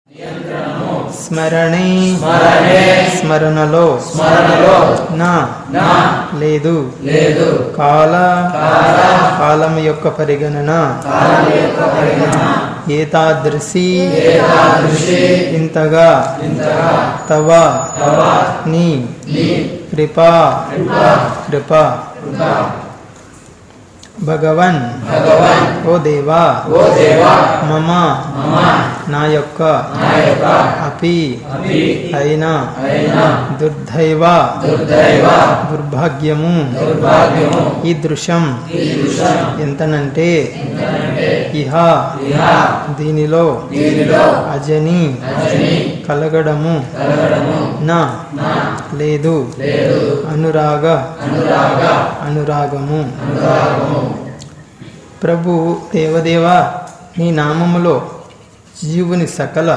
స్మరణే స్మరణే స్మరణలో స్మరణలో నా నా లేదు లేదు కాల కాల కాలం యొక్క పరిగణన కాలం యొక్క పరిగణన ఏతాదృశి ఏతాదృశి ఇంతగా ఇంతగా తవ తవ నీ నీ కృపా కృపా కృప కృపా భగవన్ భగవాన్ ఓ దేవా ఓ దేవా మమ మమ నా యొక్క నా యొక్క అపి అపి అయినా అయిన దుర్దైవ దుర్దైవ దుర్భాగ్యము దుర్భాగ్యము ఈ దృశ్యం ఈ దృశ్యం ఎంతనంటే ఇహ ఇహ దీనిలో దీనిలో అజని అజని కలగడము కలగడము నా నా లేదు లేదు అనురాగ అనురాగ అనురాగము అనురాగము ప్రభు దేవదేవ నీ నామములో జీవుని సకల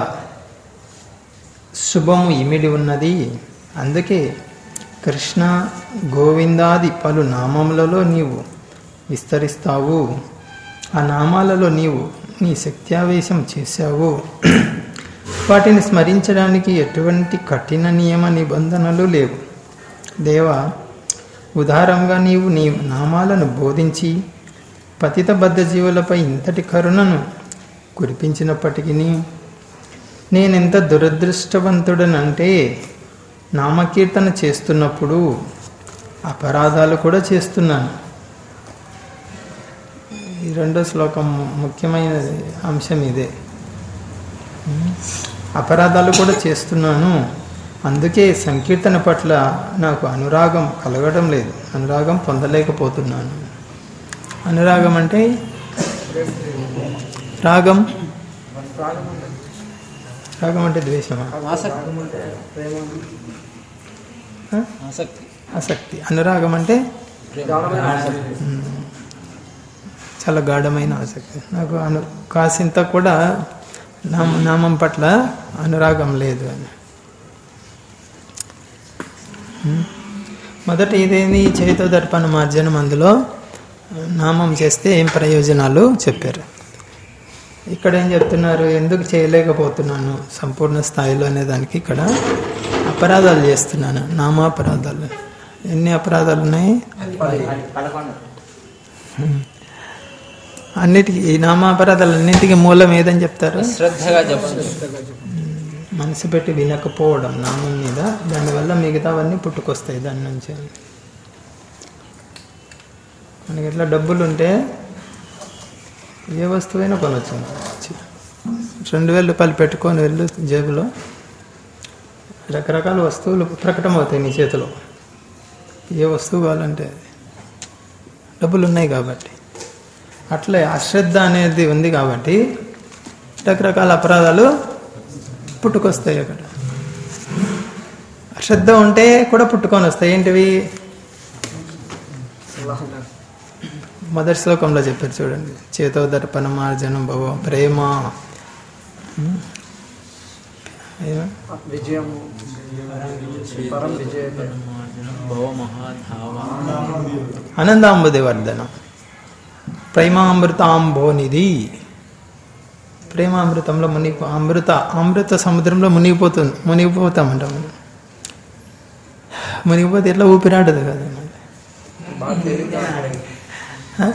శుభము ఇమిడి ఉన్నది అందుకే కృష్ణ గోవిందాది పలు నామములలో నీవు విస్తరిస్తావు ఆ నామాలలో నీవు నీ శక్త్యావేశం చేశావు వాటిని స్మరించడానికి ఎటువంటి కఠిన నియమ నిబంధనలు లేవు దేవా ఉదారంగా నీవు నీ నామాలను బోధించి పతిత బద్ధ జీవులపై ఇంతటి కరుణను కురిపించినప్పటికీ నేనెంత దురదృష్టవంతుడనంటే నామకీర్తన చేస్తున్నప్పుడు అపరాధాలు కూడా చేస్తున్నాను ఈ రెండో శ్లోకం ముఖ్యమైన అంశం ఇదే అపరాధాలు కూడా చేస్తున్నాను అందుకే సంకీర్తన పట్ల నాకు అనురాగం కలగడం లేదు అనురాగం పొందలేకపోతున్నాను అనురాగం అంటే రాగం రాగం అంటే ద్వేషమా ఆ? ఆసక్తి ఆసక్తి అనురాగం అంటే మ్మ్. చాలా గాఢమైన ఆసక్తి నాకు అను కాసింత కూడా నామ నామం పట్ల అనురాగం లేదు అని మ్మ్. మొదట ఇదేంది చైతో దర్పణ మార్జనం అందులో నామం చేస్తే ఏం ప్రయోజనాలు చెప్పారు ఇక్కడ ఏం చెప్తున్నారు ఎందుకు చేయలేకపోతున్నాను సంపూర్ణ స్థాయిలో అనే దానికి ఇక్కడ అపరాధాలు చేస్తున్నాను నామాపరాధాలు ఎన్ని అపరాధాలు ఉన్నాయి అన్నిటికీ ఈ నామాపరాధాలన్నింటికి మూలం ఏదని చెప్తారు శ్రద్ధగా చెప్పండి మనసు పెట్టి వినకపోవడం నామం మీద దానివల్ల మిగతావన్నీ పుట్టుకొస్తాయి దాని నుంచి మనకి ఎట్లా డబ్బులు ఉంటే ఏ వస్తువైనా కొనవచ్చు చి- రెండు వేల రూపాయలు పెట్టుకొని వెళ్ళు జేబులో రకరకాల వస్తువులు ప్రకటమవుతాయి నీ చేతిలో ఏ వస్తువు కావాలంటే అది. డబ్బులు ఉన్నాయి కాబట్టి అట్లే అశ్రద్ధ అనేది ఉంది కాబట్టి రకరకాల అపరాధాలు పుట్టుకొస్తాయి అక్కడ అశ్రద్ధ ఉంటే కూడా పుట్టుకొని వస్తాయి ఏంటివి మొదటి శ్లోకంలో చెప్పారు చూడండి చేతో దర్పణ మార్జనం భవ ప్రేమ ఉం? ఏమ? విజయము పరం విజయ భవ మహాధావ ఆనందాంబుదివర్ధనం ప్రేమామృతాంబోనిధి ప్రేమామృతంలో మునిగి అమృత అమృత సముద్రంలో మునిగిపోతుంది మునిగిపోతామంట మనం మునిగిపోతే ఎట్లా ఊపిరాడదు కదా మరి. బాగా తేలిగ్గా ఉంది. ఆ?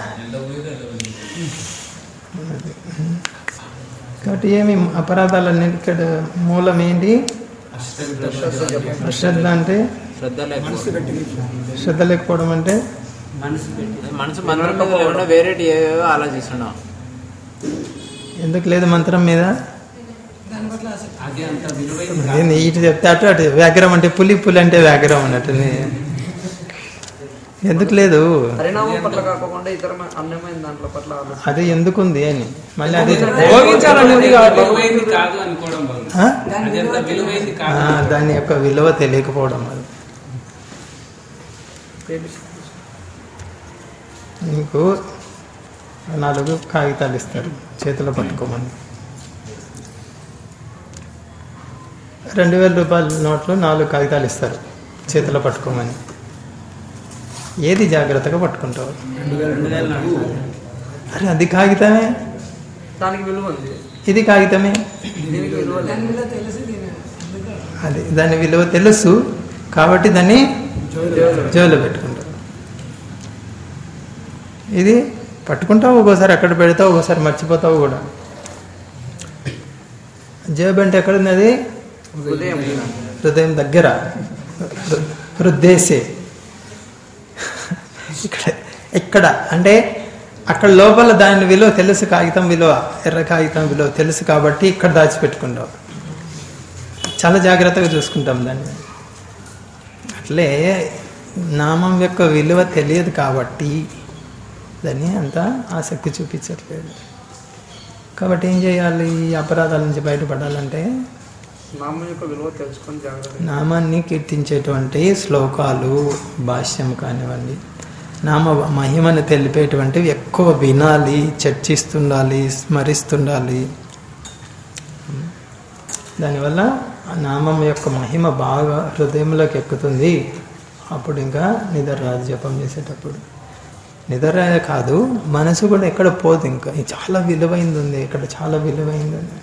కాబట్టి ఏమి అపరాధాలన్నీ ఇక్కడ మూలం ఏంటి అశ్రద్ధ అంటే శ్రద్ధ లేకపోవడం శ్రద్ధ లేకపోవడం అంటే మనసు మంత్రం మీద లేకుండా వేరే ఏవేవో ఆలోచిస్తున్నాం ఎందుకు లేదు మంత్రం మీద ఏంది ఇటు చెప్తే అటు అటు వ్యాఘ్రం అంటే పులి పులి అంటే వ్యాఘ్రం అన్నట్టు ఎందుకు లేదు పరిణామం పట్ల కాకుండా ఇతర అన్యమైన దాంట్లో పట్ల ఆలోచన. అది ఎందుకుంది అని మళ్ళీ అది భోగించాలనేది విలువైంది కాదు అనుకోవడం వల్ల ఆ? అదంతా విలువైంది ఆ, కాదు దాని యొక్క విలువ తెలియకపోవడం వల్ల నీకు నాలుగు కాగితాలు ఇస్తారు చేతిలో పట్టుకోమని రెండు వేల రూపాయల నోట్లు నాలుగు కాగితాలు ఇస్తారు చేతిలో పట్టుకోమని ఏది జాగ్రత్తగా పట్టుకుంటావు అరే అది కాగితమే దానికి విలువ ఉంది ఇది కాగితమే దీనికి విలువ లేదు. దాని మీద తెలిసి దీని అందుకు అది దాని విలువ తెలుసు కాబట్టి దాన్ని జోలో పెట్టుకుంటారు ఇది పట్టుకుంటావు ఒక్కోసారి అక్కడ పెడతావు ఒక్కోసారి మర్చిపోతావు కూడా జేబు అంటే ఎక్కడుంది అది హృదయం హృదయం దగ్గర హృ- హృదయసే ఇక్కడ ఇక్కడ అంటే అక్కడ లోపల దాని విలువ తెలుసు కాగితం విలువ ఎర్ర కాగితం విలువ తెలుసు కాబట్టి ఇక్కడ దాచిపెట్టుకుంటాం చాలా జాగ్రత్తగా చూసుకుంటాం దాన్ని అట్లే నామం యొక్క విలువ తెలియదు కాబట్టి దాన్ని అంత ఆసక్తి చూపించట్లేదు కాబట్టి ఏం చేయాలి ఈ అపరాధాల నుంచి బయటపడాలంటే నామం యొక్క విలువ తెలుసుకొని జాగ్రత్త నామాన్ని కీర్తించేటువంటి శ్లోకాలు భాష్యం కానివ్వండి నామ మహిమను తెలిపేటువంటివి ఎక్కువ వినాలి చర్చిస్తుండాలి స్మరిస్తుండాలి దానివల్ల ఆ నామం యొక్క మహిమ బాగా హృదయంలోకి ఎక్కుతుంది అప్పుడు ఇంకా నిద్ర రాదు జపం చేసేటప్పుడు నిద్ర కాదు మనసు కూడా ఎక్కడ పోదు ఇంకా ఇది చాలా విలువైంది ఉంది ఇక్కడ చాలా విలువైంది ఉంది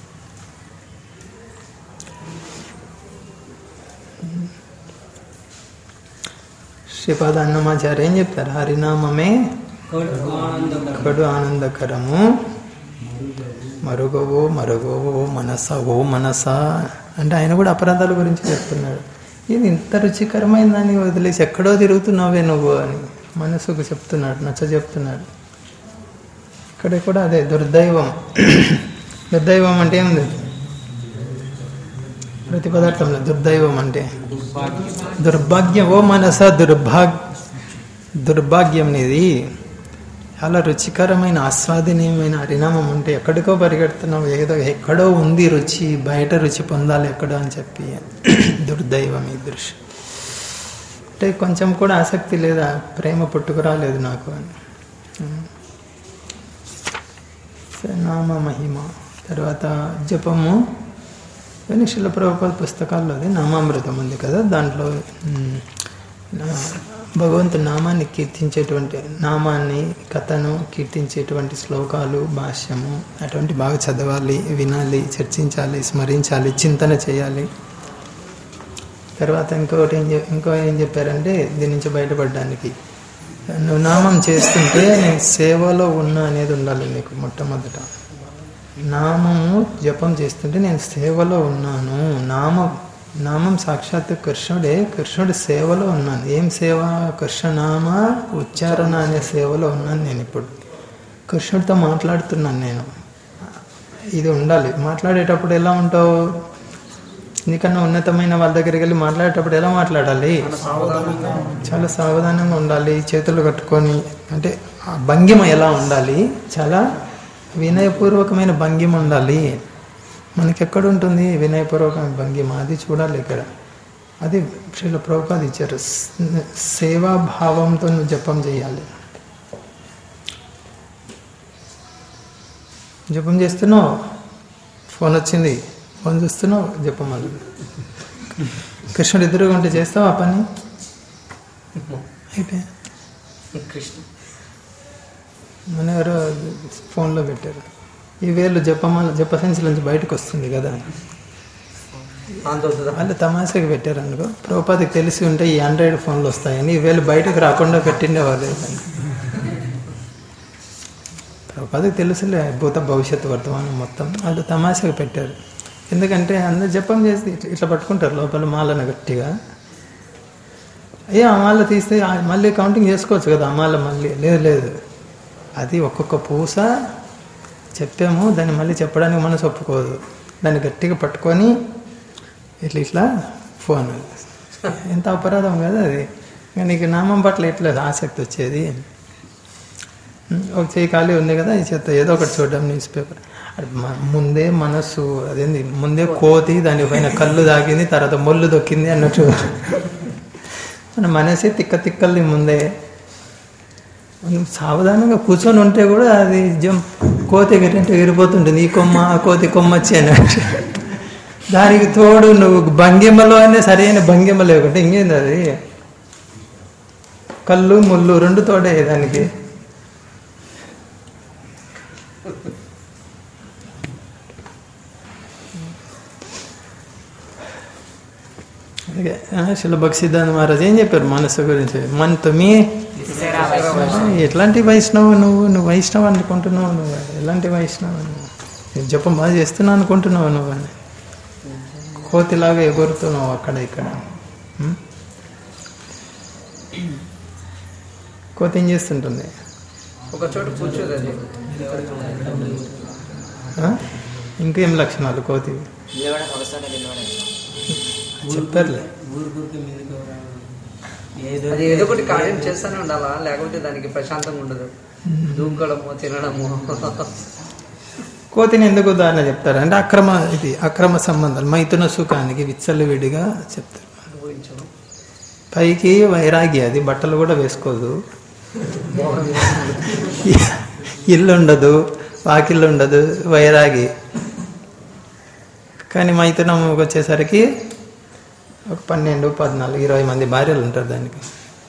శ్రీపాద అన్నమాచార్య ఏం చెప్తారు హరినామమే కడు ఆనందకరము మరుగవో మరుగవో మనస ఓ మనస అంటే ఆయన కూడా అపరాధాల గురించి చెప్తున్నాడు ఇది ఇంత రుచికరమైన దాన్ని వదిలేసి ఎక్కడో తిరుగుతున్నావే నువ్వు అని మనసుకు చెప్తున్నాడు నచ్చ చెప్తున్నాడు ఇక్కడ కూడా అదే దుర్దైవం దుర్దైవం అంటే ఏముంది ప్రతి పదార్థంలో దుర్దైవం అంటే దుర్భాగ్యం ఓ మనస దుర్భాగ్ దుర్భాగ్యం నీది చాలా రుచికరమైన ఆస్వాదనీయమైన హరినామం ఉంటే ఎక్కడికో పరిగెడుతున్నావు ఏదో ఎక్కడో ఉంది రుచి బయట రుచి పొందాలి ఎక్కడో అని చెప్పి దుర్దైవం ఈ దృశ్యం అంటే కొంచెం కూడా ఆసక్తి లేదా ప్రేమ పుట్టుకురాలేదు నాకు అని సరే, నామ మహిమ తర్వాత జపము ఇవన్నీ శిల ప్రభుపాద పుస్తకాల్లో అది నామామృతం ఉంది కదా దాంట్లో ఉమ్, నా- భగవంతుని నామాన్ని కీర్తించేటువంటి నామాన్ని కథను కీర్తించేటువంటి శ్లోకాలు భాష్యము అటువంటి బాగా చదవాలి వినాలి చర్చించాలి స్మరించాలి చింతన చేయాలి తర్వాత ఇంకొకటి ఏం చెప్- ఇంకో ఏం చెప్పారంటే దీని నుంచి బయటపడడానికి నువ్వు నామం చేస్తుంటే నేను సేవలో ఉన్నా అనేది ఉండాలి నీకు మొట్టమొదట నామము జపం చేస్తుంటే నేను సేవలో ఉన్నాను నామం నామం సాక్షాత్ కృష్ణుడే కృష్ణుడి సేవలో ఉన్నాను ఏం సేవ కృష్ణనామ ఉచ్చారణ అనే సేవలో ఉన్నాను నేను ఇప్పుడు కృష్ణుడితో మాట్లాడుతున్నాను నేను ఇది ఉండాలి మాట్లాడేటప్పుడు ఎలా ఉంటావు నీకన్నా ఉన్నతమైన వాళ్ళ దగ్గరికి వెళ్ళి మాట్లాడేటప్పుడు ఎలా మాట్లాడాలి చాలా సావధానంగా ఉండాలి చేతులు కట్టుకొని అంటే ఆ భంగిమ ఎలా ఉండాలి చాలా వినయపూర్వకమైన భంగిమ ఉండాలి మనకి ఎక్కడ ఉంటుంది వినయపూర్వకమైన భంగిమ అది చూడాలి ఇక్కడ అది శ్రీల ప్రభుపాద ఇచ్చారు స- సేవాభావంతో నువ్వు జపం చేయాలి జపం చేస్తున్నావు ఫోన్ వచ్చింది ఫోన్ చూస్తున్నావు జపం మళ్ళీ కృష్ణుడు ఎదురుగా ఉంటే చేస్తావు ఆ పని అయిపోయా కృష్ణ మన ఎవరో ఫోన్లో పెట్టారు ఈ వేలు జపమాల జప సంచి నుంచి బయటకు వస్తుంది కదా అంత వద్దుదా? వాళ్ళు తమాషాకి పెట్టారు అనుకో ప్రభుపాదికి తెలిసి ఉంటే ఈ ఆండ్రాయిడ్ ఫోన్లు వస్తాయని ఈ వేలు బయటకు రాకుండా పెట్టిండేవారు ప్రభుపాదికి తెలుసులే భూత భవిష్యత్తు వర్తమానం మొత్తం వాళ్ళు తమాషాకి పెట్టారు ఎందుకంటే అందరు జపం చేసి ఇట్లా- ఇట్లా పట్టుకుంటారు లోపల మాలను గట్టిగా అయ్యా ఆ మాల తీస్తే ఆ మళ్ళీ కౌంటింగ్ చేసుకోవచ్చు కదా ఆ మాల మళ్ళీ లేదు లేదు అది ఒక్కొక్క పూస చెప్పాము దాన్ని మళ్ళీ చెప్పడానికి మనసు ఒప్పుకోదు దాన్ని గట్టిగా పట్టుకొని ఇట్లా ఇట్లా ఫోన్ ఎంత అపరాధం కదా అది ఇంకా నీకు నామం పట్ల ఇట్లా ఆసక్తి వచ్చేది ఉం, ఒక చేయి ఖాళీ ఉంది కదా ఈ చేత ఏదో ఒకటి చూడడం న్యూస్ పేపర్ అది మ- ముందే మనసు అదేంది ముందే కోతి దానిపైన కళ్ళు దాగింది తర్వాత మొల్లు దొక్కింది అన్నట్టు మన మనసే తిక్క తిక్కల్ని ముందే మనం సావధానంగా కూర్చొని ఉంటే కూడా అది జం కోతి ఎగిరింటే ఎగిరిపోతుంటుంది ఈ కొమ్మ ఆ కోతి కొమ్మ వచ్చి అన్నట్టు దానికి తోడు నువ్వు భంగిమలో అనే సరైన భంగిమ లేకుంటే ఇంకేంది అది కళ్ళు ముళ్ళు రెండు తోడే దానికి అలాగే ఆ, శిల భక్సిద్ధాంత మహారాజ్ ఏం చెప్పారు మనసు గురించి మన తొమ్మి ఎట్లాంటి వైష్ణవు నువ్వు నువ్వు వైష్ణవ్ అనుకుంటున్నావు నువ్వు ఎలాంటి వైష్ణవు నువ్వు నేను జపం బాగా చేస్తున్నావు అనుకుంటున్నావు నువ్వు అని కోతిలాగా ఎగురుతున్నావు అక్కడ ఇక్కడ ఉం? కోతి ఏం చేస్తుంటుంది ఒక చోట కూర్చోదు అది ఆ? ఇంకేం లక్షణాలు కోతి నిలబడ వస్తానే నిలబడ చెప్పారులే అది ఏదో ఒకటి కార్యం చేస్తూనే ఉండాలా లేకపోతే దానికి ప్రశాంతంగా ఉండదు దూకడము తినడము కోతిని ఎందుకు ఉదాహరణ చెప్తారు అంటే అక్రమ ఇది అక్రమ సంబంధాలు మైథున సుఖానికి విచ్చలవిడిగా చెప్తారు అనుభవించడం పైకి వైరాగి అది బట్టలు కూడా వేసుకోదు ఇల్లు ఉండదు వాకిల్లు ఉండదు వైరాగి కానీ మైథునం వచ్చేసరికి ఒక పన్నెండు పద్నాలుగు ఇరవై మంది భార్యలు ఉంటారు దానికి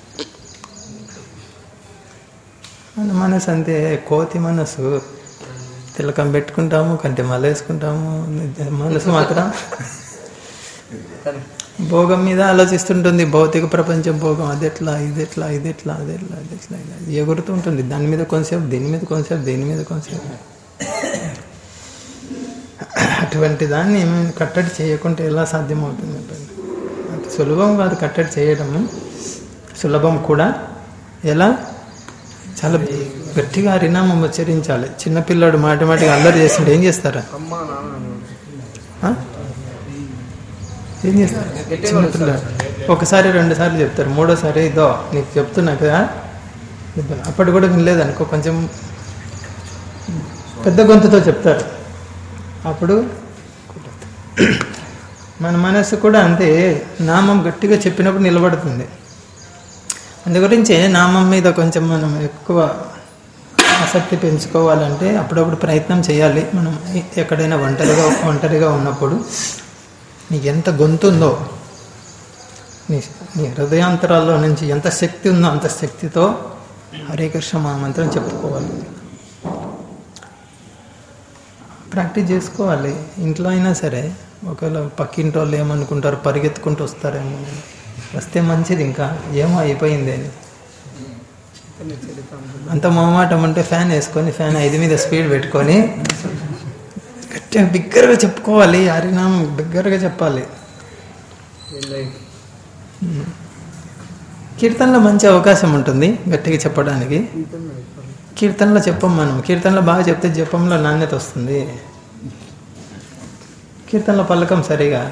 మన మనసు అంతే కోతి మనసు తిలకం పెట్టుకుంటాము కంటి మళ్ళీ వేసుకుంటాము మనసు మాత్రం కానీ భోగం మీద ఆలోచిస్తుంటుంది భౌతిక ప్రపంచం భోగం అది ఎట్లా ఇది ఎట్లా ఇది ఎట్లా అది ఎట్లా అది ఎట్లా ఇది ఎట్లా. ఎగురుతూ ఉంటుంది దాని మీద కొంతసేపు దీని మీద కొంతసేపు దీని మీద కొంతసేపు అటువంటి దాన్ని ఏమైనా కట్టడి చేయకుంటే ఎలా సాధ్యమవుతుంది చెప్పండి అంత సులభం కాదు కట్టడి చేయడము సులభం కూడా ఎలా చాలా గట్టిగా హరినామం ఉచ్చరించాలి చిన్నపిల్లాడు మాటమాటిగా అల్లరి చేస్తుంటే ఏం చేస్తారా అమ్మ నాన్న ఆ? ఏం చేస్తారు చిన్నపిల్లాడు ఒకసారి రెండు సార్లు చెప్తారు మూడోసారి ఇదో నీకు చెప్తున్నా కదా ఇదో. అప్పటి కూడా వినలేదు అనుకో కొంచెం పెద్ద గొంతుతో చెప్తారు అప్పుడు మన మనసు కూడా అంతే నామం గట్టిగా చెప్పినప్పుడు నిలబడుతుంది అందు గురించి నామం మీద కొంచెం మనం ఎక్కువ ఆసక్తి పెంచుకోవాలంటే అప్పుడప్పుడు ప్రయత్నం చేయాలి మనం ఎక్కడైనా ఒంటరిగా ఒంటరిగా ఉన్నప్పుడు నీకు ఎంత గొంతు ఉందో నీ నీ హృదయాంతరాల్లో నుంచి ఎంత శక్తి ఉందో అంత శక్తితో హరే కృష్ణ మహామంత్రం చెప్పుకోవాలి ప్రాక్టీస్ చేసుకోవాలి ఇంట్లో అయినా సరే ఒకవేళ పక్కింటి వాళ్ళు ఏమనుకుంటారు పరిగెత్తుకుంటూ వస్తారేమో వస్తే మంచిది ఇంకా ఏమో అయిపోయింది అని అంత మొహమాటం అంటే ఫ్యాన్ వేసుకొని ఫ్యాన్ ఐదు మీద స్పీడ్ పెట్టుకొని గట్టిగా బిగ్గరగా చెప్పుకోవాలి హరినామం బిగ్గరగా చెప్పాలి కీర్తనలో మంచి అవకాశం ఉంటుంది గట్టిగా చెప్పడానికి కీర్తనలో చెప్పం మనం కీర్తనలో బాగా చెప్తే జపంలో నాణ్యత వస్తుంది కీర్తనలో పలకం సరిగా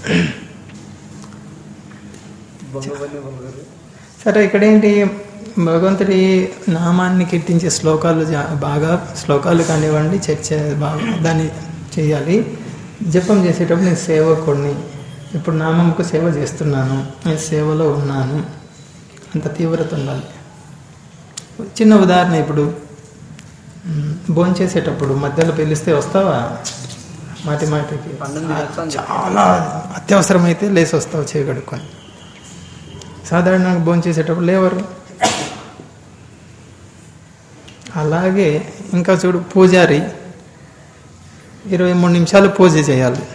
సరే ఇక్కడేంటి భగవంతుడి నామాన్ని కీర్తించే శ్లోకాలు జా- బాగా శ్లోకాలు కానివ్వండి చర్చ బాగా దాన్ని చేయాలి జపం చేసేటప్పుడు నేను సేవకుడిని ఇప్పుడు నామంకు సేవ చేస్తున్నాను నేను సేవలో ఉన్నాను అంత తీవ్రత ఉండాలి చిన్న ఉదాహరణ ఇప్పుడు భోజనం చేసేటప్పుడు మధ్యలో పిలిస్తే వస్తావా మాటి మాటికి పన్నెండు నిమిషాలు చాలా అత్యవసరమైతే లేచి వస్తావు చేయగడుక్కొని సాధారణంగా భోజనం చేసేటప్పుడు లేవరు అలాగే ఇంకా చూడు పూజారి ఇరవై మూడు నిమిషాలు పూజ చేయాలి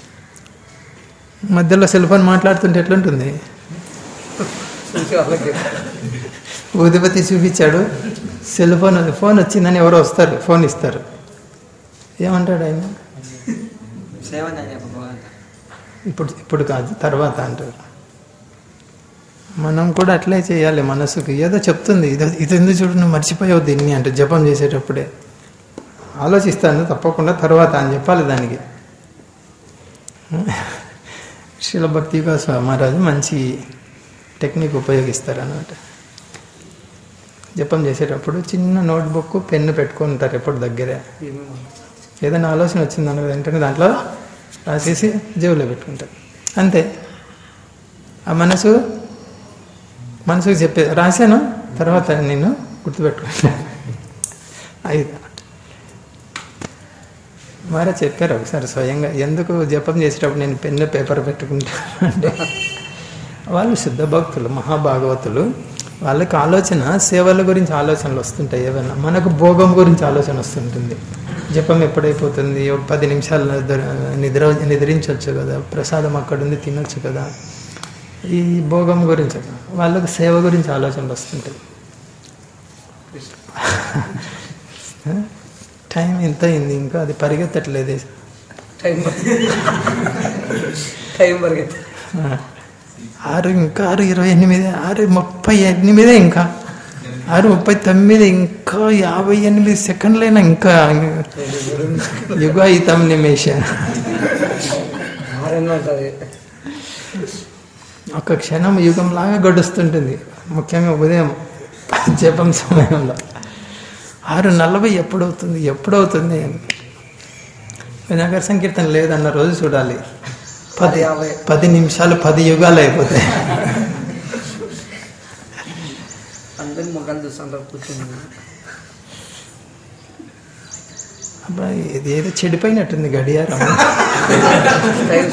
మధ్యలో సెల్ ఫోన్ మాట్లాడుతుంటే ఎట్లుంటుంది చూసి వాళ్ళకి ఊదిపతి చూపించాడు సెల్ ఫోన్ ఉంది. ఫోన్ వచ్చిందని ఎవరో వస్తారు ఫోన్ ఇస్తారు ఏమంటాడు ఆయన ఇప్పుడు ఇప్పుడు కాదు తర్వాత అంటారు మనం కూడా అట్లే చేయాలి మనసుకి ఏదో చెప్తుంది ఇది ఇది ఎందుకు చూడు నువ్వు మర్చిపోయావు దీన్ని అంటే జపం చేసేటప్పుడే ఆలోచిస్తాను తప్పకుండా తర్వాత అని చెప్పాలి దానికి శిల భక్తి గోస్వామి మహారాజు మంచి టెక్నిక్ ఉపయోగిస్తారు అన్నమాట జపం చేసేటప్పుడు చిన్న నోట్బుక్ పెన్ను పెట్టుకుంటారు ఎప్పుడు దగ్గరే ఏదైనా ఆలోచన వచ్చిందన్న వెంటనే దాంట్లో రాసేసి జేబులో పెట్టుకుంటారు అంతే ఆ మనసు మనసుకు చెప్పే రాశాను తర్వాత నేను గుర్తుపెట్టుకుంటాను ఐదు మరే చెప్పారు ఒకసారి స్వయంగా ఎందుకు జపం చేసేటప్పుడు నేను పెన్ను పేపర్ పెట్టుకుంటాను అంటే వాళ్ళు శుద్ధ భక్తులు మహాభాగవతులు వాళ్ళకి ఆలోచన సేవల గురించి ఆలోచనలు వస్తుంటాయి ఏమైనా మనకు భోగం గురించి ఆలోచన వస్తుంటుంది జపం ఎప్పుడైపోతుంది ఒక పది నిమిషాలు నిద్ర నిద్ర నిద్రించవచ్చు కదా ప్రసాదం అక్కడ ఉంది తినొచ్చు కదా ఈ భోగం గురించి వాళ్ళకి సేవ గురించి ఆలోచనలు వస్తుంటాయి టైం ఎంత అయింది ఇంకా అది పరిగెత్తట్లేదు టైం టైం పరిగెత్తి ఆరు ఇంకా ఆరు ఇరవై ఎనిమిది ఆరు ముప్పై ఎనిమిదే ఇంకా ఆరు ముప్పై తొమ్మిది ఇంకా యాభై ఎనిమిది సెకండ్లైనా ఇంకా యుగాయితం నిమేష ఆరేళ్ళు ఉంటుంది ఒక క్షణం యుగంలాగా గడుస్తుంటుంది ముఖ్యంగా ఉదయం జపం సమయంలో ఆరు నలభై ఎప్పుడవుతుంది ఎప్పుడవుతుంది అని వినాయకర సంకీర్తన లేదన్న రోజు చూడాలి పది యాభై. పది నిమిషాలు పది యుగాలు అయిపోతాయి అందరి మొక్కలు చూస్తుంటారు కూర్చుని అబ్బాయి ఇది ఏదో చెడిపోయినట్టుంది గడియారం టైం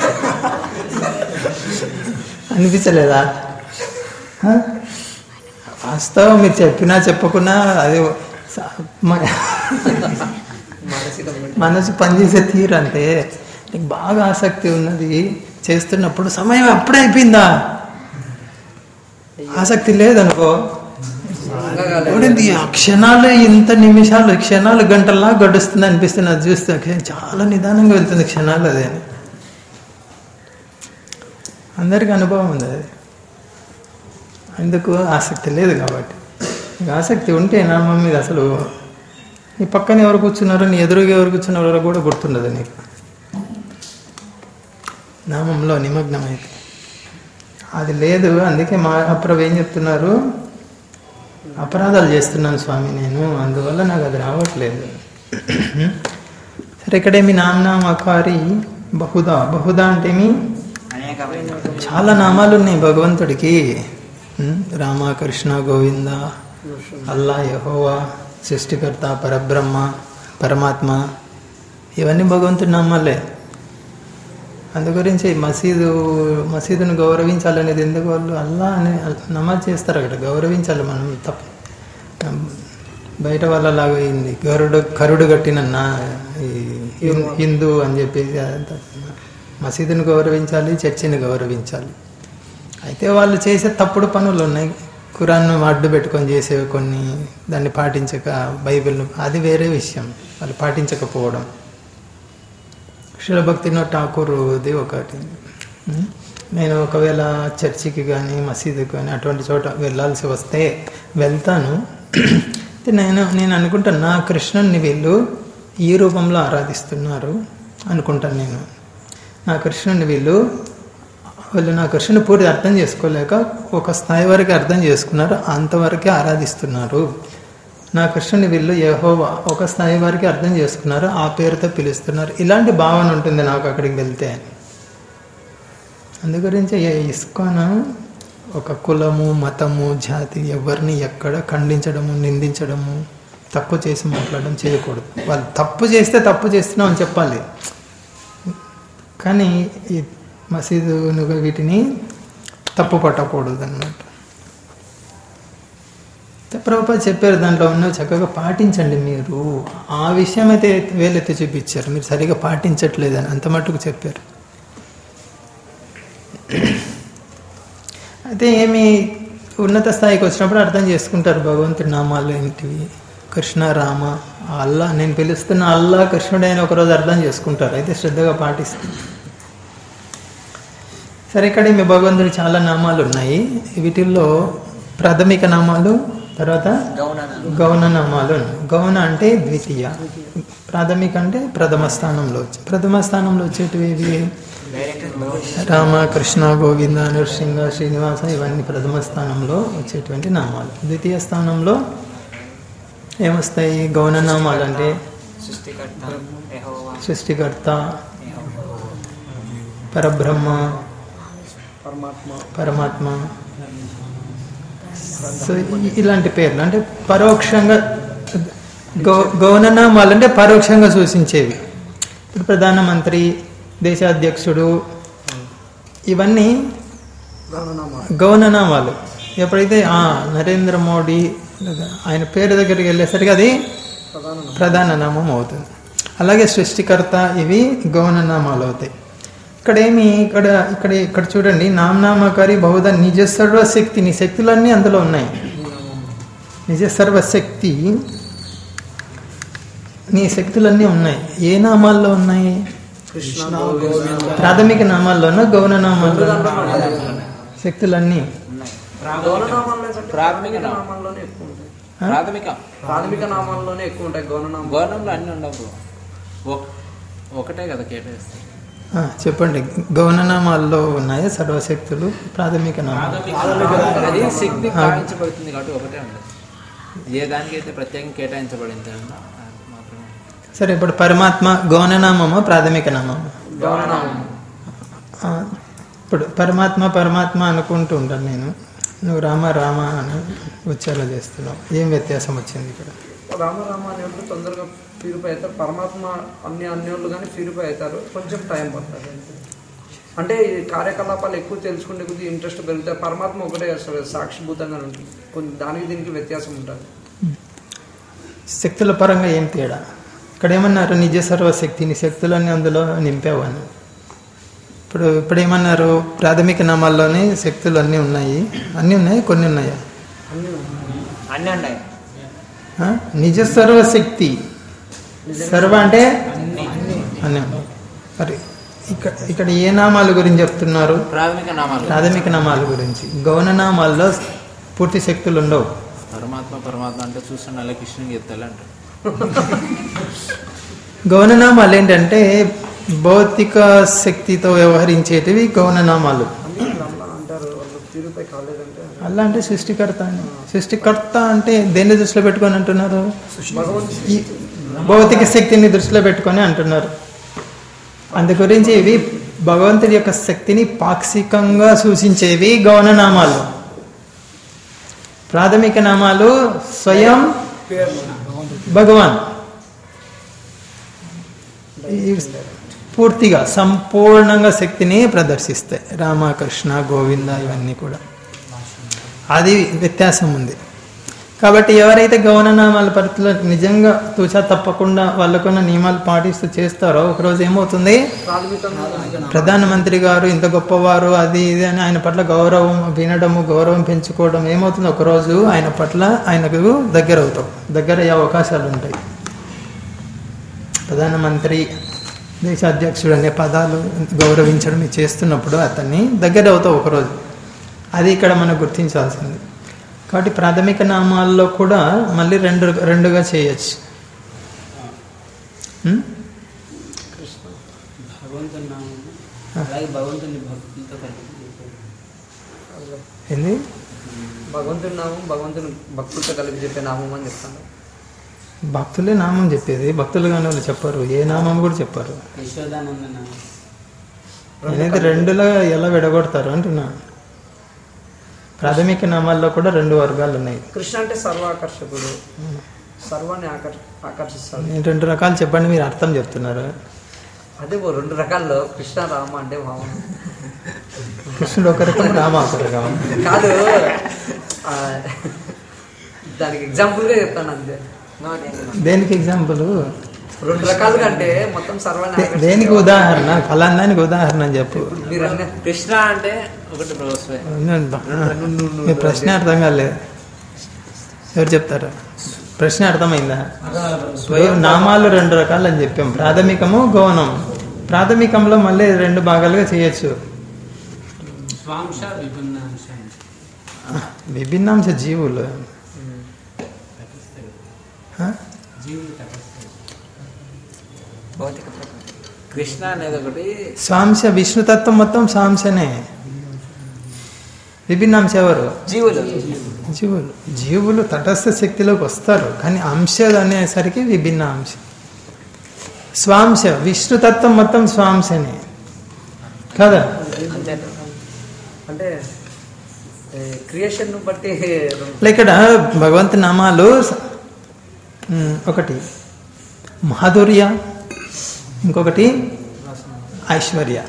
అనిపించలేదా హ? వాస్తవం మీరు చెప్పినా చెప్పకున్నా అది స- మ- మానసిక మనసు పనిచేసే తీరు అంటే నీకు బాగా ఆసక్తి ఉన్నది చేస్తున్నప్పుడు సమయం అప్పుడే అయిపోయిందా ఆసక్తి లేదనుకో ఇంకా కాలేదు. చూడండి ఆ క్షణాలు ఇంత నిమిషాలు క్షణాలు గంటల్లా గడుస్తుంది అనిపిస్తుంది అది చూస్తే క్ష- చాలా నిదానంగా వెళ్తుంది క్షణాలు అది అని అందరికి అనుభవం ఉంది అది అందుకు ఆసక్తి లేదు కాబట్టి నీకు ఆసక్తి ఉంటే నామం మీద అసలు నీ పక్కన ఎవరు కూర్చున్నారో నీ ఎదురుగా ఎవరు కూర్చున్నారో కూడా గుర్తుండదు నీకు నామంలో నిమగ్నమైతే అది లేదు అందుకే మా అప్రభు ఏం చెప్తున్నారు అపరాధాలు చేస్తున్నాను స్వామి నేను అందువల్ల నాకు అది రావట్లేదు సరే ఇక్కడేమి నామనామకారి బహుదా బహుదా అంటే ఏమి చాలా నామాలు ఉన్నాయి భగవంతుడికి ఉమ్, రామ కృష్ణ గోవింద అల్లా యహోవా సృష్టికర్త పరబ్రహ్మ పరమాత్మ ఇవన్నీ భగవంతుడి నామాలే అందు గురించి మసీదు మసీదును గౌరవించాలనేది ఎందుకు వాళ్ళు అల్లా అని నమాజ్ చేస్తారు అక్కడ గౌరవించాలి మనం తప్ప బయట వాళ్ళలాగా అయింది గరుడు కరుడు కట్టిన నా ఈ హిం- హిందూ అని చెప్పేసి అదంతా మసీదుని గౌరవించాలి చర్చిని గౌరవించాలి అయితే వాళ్ళు చేసే తప్పుడు పనులు ఉన్నాయి ఖురాన్ను అడ్డు పెట్టుకొని చేసేవి కొన్ని దాన్ని పాటించక బైబిల్ను అది వేరే విషయం వాళ్ళు పాటించకపోవడం శిలభక్తినో ఠాకూరుది ఒకటి ఉం? నేను ఒకవేళ చర్చికి కానీ మసీదుకి కానీ అటువంటి చోట వెళ్ళాల్సి వస్తే వెళ్తాను అయితే నేను నేను అనుకుంటాను నా కృష్ణుని వీళ్ళు ఈ రూపంలో ఆరాధిస్తున్నారు అనుకుంటాను నేను నా కృష్ణుని వీళ్ళు వాళ్ళు నా కృష్ణుని పూర్తి అర్థం చేసుకోలేక ఒక స్థాయి వరకు అర్థం చేసుకున్నారు అంతవరకే ఆరాధిస్తున్నారు నా కృష్ణుని వీళ్ళు యెహోవా ఒక స్థాయి వరకు అర్థం చేసుకున్నారు ఆ పేరుతో పిలుస్తున్నారు ఇలాంటి భావన ఉంటుంది నాకు అక్కడికి వెళ్తే అందు గురించి ఏ- ఇస్కాన్ ఒక కులము మతము జాతి ఎవరిని ఎక్కడ ఖండించడము నిందించడము తక్కువ చేసి మాట్లాడడం చేయకూడదు వాళ్ళు తప్పు చేస్తే తప్పు చేస్తున్నాం అని చెప్పాలి కానీ ఈ మసీదు వీటిని తప్పు పట్టకూడదు అనమాట ప్రభుపాద చెప్పారు దాంట్లో ఉన్న చక్కగా పాటించండి మీరు ఆ విషయం అయితే వేలెత్తి చూపించారు మీరు సరిగా పాటించట్లేదని అంత మట్టుకు చెప్పారు అయితే ఏమి ఉన్నత స్థాయికి వచ్చినప్పుడు అర్థం చేసుకుంటారు భగవంతుడి నామాలు ఏంటివి కృష్ణ రామ ఆ అల్లా నేను పిలుస్తున్న అల్లా కృష్ణుడు అని ఒకరోజు అర్థం చేసుకుంటారు అయితే శ్రద్ధగా పాటిస్తారు సరే ఇక్కడ మీ భగవంతుడి చాలా నామాలు ఉన్నాయి వీటిల్లో ప్రాథమిక నామాలు తర్వాత గౌణ నామాలు ఉన్నాయి. గౌణ అంటే ద్వితీయ ప్రాథమిక అంటే ప్రథమ స్థానంలో వచ్చి ప్రథమ స్థానంలో వచ్చేటివి ఇవి రామ కృష్ణ గోవింద నృసింహ శ్రీనివాస ఇవన్నీ ప్రథమ స్థానంలో వచ్చేటువంటి నామాలు ద్వితీయ స్థానంలో ఏమొస్తాయి గౌణ నామాలు అంటే సృష్టికర్త పరబ్రహ్మ పరమాత్మ పరమాత్మ సో ఇ- ఇలాంటి పేర్లు అంటే పరోక్షంగా గౌ గౌణనామాలు అంటే పరోక్షంగా సూచించేవి ఇప్పుడు ప్రధానమంత్రి దేశాధ్యక్షుడు ఇవన్నీ గణనామా గౌణనామాలు ఎప్పుడైతే ఆ నరేంద్ర మోడీ ఆయన పేరు దగ్గరికి వెళ్ళేసరికి అది ప్రధాన ప్రధాన నామం అవుతుంది అలాగే సృష్టికర్త ఇవి గౌణనామాలు అవుతాయి ఇక్కడేమి ఇక్కడ ఇక్కడ ఇక్కడ చూడండి నామనామకారి బహుధ నిజ సర్వశక్తి నీ శక్తులన్నీ అందులో ఉన్నాయి నిజ సర్వశక్తి నీ శక్తులన్నీ ఉన్నాయి ఏ నామాల్లో ఉన్నాయి కృష్ణ గోవింద ప్రాథమిక నామాల్లోనూ గౌణ నామాల్లో శక్తులన్నీ గౌణనామాల్లో కంటే ప్రాథమిక ప్రాథమిక నామం. నామాల్లోనే ఎక్కువ ఉంటాయి ఆ? ప్రాథమిక ప్రాథమిక నామాల్లోనే ఎక్కువ ఉంటాయి గౌణనామం గవర్నంలో అన్ని ఉండవు ఒక- ఒకటే కదా కేటాయిస్తాయి ఆ, చెప్పండి గౌణ నామాల్లో ఉన్నాయా సర్వశక్తులు ప్రాథమిక నామాలు అది శక్తి ఆ. భావించబడుతుంది కాబట్టి ఒకటే ఉండదు ఏ దానికైతే ప్రత్యేకంగా కేటాయించబడింది అది మాత్రమే సరే ఇప్పుడు పరమాత్మ గౌణనామమా ప్రాథమిక నామమా గౌణనామం ఆ, ఇప్పుడు పరమాత్మ పరమాత్మ అనుకుంటూ ఉంటాను నేను నువ్వు రామ రామ అని ఉచ్చారణ చేస్తున్నావు ఏం వ్యత్యాసం వచ్చింది ఇక్కడ రామ రామ అనేవాళ్ళు తొందరగా ప్యూరిఫై అవుతారు పరమాత్మ అన్ని అన్యోళ్ళు కానీ ప్యూరిఫై అవుతారు కొంచెం టైం పడుతుంది అంతే. అంటే ఈ కార్యకలాపాలు ఎక్కువ తెలుసుకుంటే కొద్ది ఇంట్రెస్ట్ పెరుగుతాయి పరమాత్మ ఒకటే చేస్తారు సాక్షిభూతంగా ఉంటుంది కొన్ని దానికి దీనికి వ్యత్యాసం ఉంటుంది శక్తుల పరంగా ఏం తేడా ఇక్కడ ఏమన్నారు నిజ సర్వశక్తిని శక్తులన్నీ అందులో నింపావు అని ఇప్పుడు ఇప్పుడు ఏమన్నారు ప్రాథమిక నామాల్లోనే శక్తులు అన్నీ ఉన్నాయి అన్నీ ఉన్నాయి కొన్ని ఉన్నాయా అన్నీ ఉన్నాయి ఆ? నిజ సర్వశక్తి సర్వ అంటే అన్నీ ఉన్నాయి మరి ఇక్కడ ఇక్కడ ఏ నామాల గురించి చెప్తున్నారు ప్రాథమిక నామాలు ప్రాథమిక నామాల గురించి గౌణ నామాల్లో పూర్తి శక్తులు ఉండవు పరమాత్మ పరమాత్మ అంటే చూస్తున్న అలా కృష్ణుని ఎత్తాలి అంటారు గౌణనామాలు ఏంటంటే భౌతిక శక్తితో వ్యవహరించేటివి గౌణనామాలు అన్ని అలా అంటారు వాళ్ళు ప్యూరిఫై కాలేదంటే అలా అంటే సృష్టికర్త అని సృష్టికర్త అంటే దేన్ని దృష్టిలో పెట్టుకొని అంటున్నారు భగవంతు ఈ భౌతిక శక్తిని దృష్టిలో పెట్టుకొని అంటున్నారు అందు గురించి ఇవి భగవంతుడి యొక్క శక్తిని పాక్షికంగా సూచించేవి గౌణనామాలు ప్రాథమిక నామాలు స్వయం భగవాన్ ఈ పూర్తిగా సంపూర్ణంగా శక్తిని ప్రదర్శిస్తాయి రామకృష్ణ గోవింద ఇవన్నీ కూడా అది వ్యత్యాసం ఉంది కాబట్టి ఎవరైతే గౌననామాల పరిధిలో నిజంగా తూచా తప్పకుండా వాళ్ళకున్న నియమాలు పాటిస్తూ చేస్తారో ఒకరోజు ఏమవుతుంది ప్రాథమికంగా ప్రధానమంత్రి గారు ఇంత గొప్పవారు అది ఇది అని ఆయన పట్ల గౌరవం వినడము గౌరవం పెంచుకోవడం ఏమవుతుంది ఒకరోజు ఆయన పట్ల ఆయనకు దగ్గర అవుతాం దగ్గర అయ్యే అవకాశాలు ఉంటాయి ప్రధానమంత్రి దేశ అధ్యక్షుడు అనే పదాలు గౌరవించడం ఇది చేస్తున్నప్పుడు అతన్ని దగ్గర అవుతావు ఒకరోజు అది ఇక్కడ మనం గుర్తించాల్సింది కాబట్టి ప్రాథమిక నామాల్లో కూడా మళ్ళీ రెండు రెండుగా చేయొచ్చు ఉం? భగవంతుని నామము అలాగే భగవంతుని భక్తులతో కలిపి ఏంది భగవంతుని నామం భగవంతుని భక్తులతో కలిపి చెప్పే నామం అని చెప్తాను భక్తులే నామం చెప్పేది భక్తులు కాని వాళ్ళు చెప్పరు ఏ నామం కూడా చెప్పరు యశోదానంద నామం అనేది రెండులో ఎలా విడగొడతారు అంటున్నా ప్రాథమిక నామాల్లో కూడా రెండు వర్గాలు ఉన్నాయి కృష్ణ అంటే సర్వాకర్షకుడు సర్వాన్ని ఆకర్ ఆకర్షిస్తాడు నేను రెండు రకాలు చెప్పండి మీరు అర్థం చెప్తున్నారు అదే ఓ రెండు రకాల్లో కృష్ణ రామ అంటే మామూలు కృష్ణుడు ఒక రకం రామ ఒక రకం కాదు ఆ, దానికి ఎగ్జాంపుల్గా చెప్తాను అంతే దేనికి ఎగ్జాంపుల్ రెండు రకాలుగా అంటే మొత్తం సర్వాన్ని దే- దేనికి ఆకర్షిస్తాడు. ఉదాహరణ ఫలాందానికి ఉదాహరణ అని చెప్పు మీరు అన్న కృష్ణ అంటే ఒకటి బ్రహ్మస్వే మీ ప్రశ్న అర్థం కాలేదు ఎవరు చెప్తారు ప్రశ్న అర్థమైందా స్వయం నామాలు రెండు రకాలు అని చెప్పాం ప్రాథమికము గౌనం ప్రాథమికంలో మళ్ళీ రెండు భాగాలుగా చేయొచ్చు స్వాంశ విభిన్నాంశ విభిన్నాంశ జీవులు ఆ? జీవులు తటస్థ కృష్ణ అనేది ఒకటి స్వాంశ విష్ణుతత్వం మొత్తం స్వాంశనే విభిన్నాంశ ఎవరు జీవులు జీవులు జీవులు తటస్థ శక్తిలోకి వస్తారు కానీ అంశ అనేసరికి విభిన్న అంశ స్వాంశ విష్ణుతత్వం మొత్తం స్వాంశనే కదా అంటే క్రియేషన్ బట్టి ఇలా ఇక్కడ భగవంతు నామాలు ఉమ్, ఒకటి మాధుర్య ఇంకొకటి ఐశ్వర్య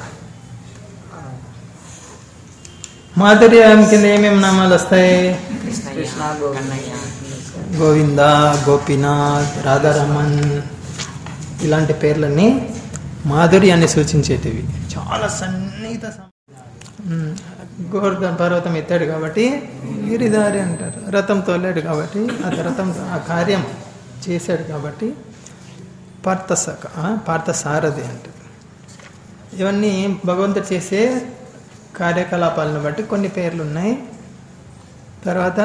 మాధుర్యం కింద ఏమేమి నామాలు వస్తాయి కృష్ణ గోవింద గోవింద గోపీనాథ్ రాధారమన్ ఇలాంటి పేర్లన్నీ మాధుర్యాన్ని సూచించేటివి చాలా సన్నిహిత సం- ఉమ్, గోవర్ధన పర్వతం ఎత్తాడు కాబట్టి గిరిదారి అంటారు రథం తోలాడు కాబట్టి ఆ రథం ఆ కార్యం చేశాడు కాబట్టి పార్థసక ఆ, పార్థసారథి అంటారు ఇవన్నీ భగవంతుడు చేసే కార్యకలాపాలను బట్టి కొన్ని పేర్లు ఉన్నాయి తర్వాత